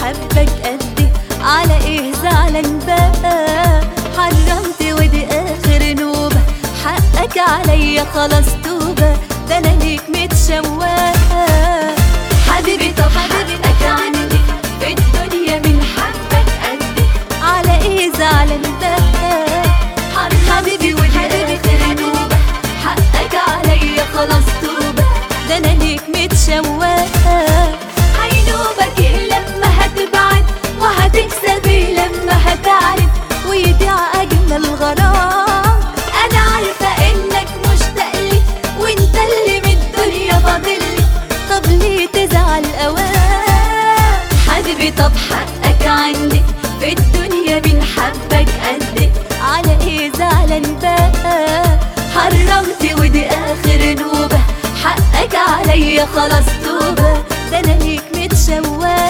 حبك قدي على ايه زعلان بقى حرمت ودي اخر نوبة حقك عليا خلاص توبة ده انا ليك متشوقة حبيبي طب حبيبك عندي في الدنيا من حبك قدي على ايه زعلان بقى حبيبي ودي اخر نوبة حقك عليا خلاص توبة ده انا ليك متشوقة عينوبك لما هتبعد وهتكسبي لما هتعرف ويضيع اجمل غرام انا عارفة انك مشتاق لي وانت اللي من الدنيا فاضلي طب ليه تزعل اوام حبيبي طب حقك عندي في الدنيا من حبك قدي على ايه زعلان بقى حرمت ودي اخر نوبة حقك عليا خلاص توبة ده انا ليك متشوقة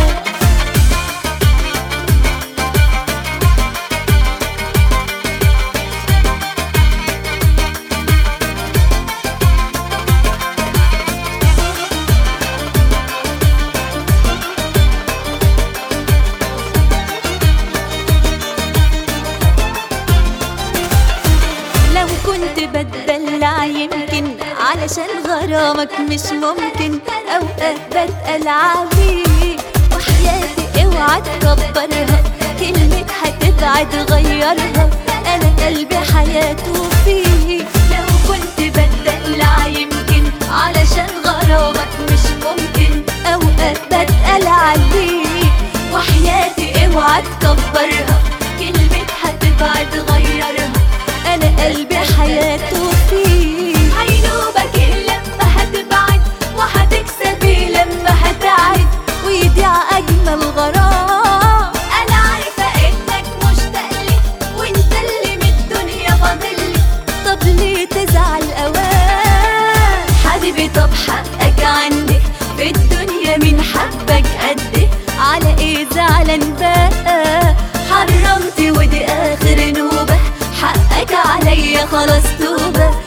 لو كنت بتدلع يمكن علشان غرامك مش ممكن اوقات بتقل عليك وحياتي اوعى تكبرها كلمة هتبعد غيرها انا قلبي حياته فيك لو كنت بتدلع يمكن علشان غرامك مش ممكن اوقات بتقل عليك وحياتي اوعى تكبرها كلمة هتبعد غيرها انا قلبي حياته فيك عينوبك لما هتبعد وهتكسبي لما هتعد ويضيع اجمل غرام انا عارفه انك مشتاق لي وانت اللي من الدنيا فاضلي طب ليه تزعل اوام حبيبي طب حقك عندي في الدنيا من حبك قدي على ايه زعلان بقى حرمت ودي اخر نوبة حقك عليا خلاص توبة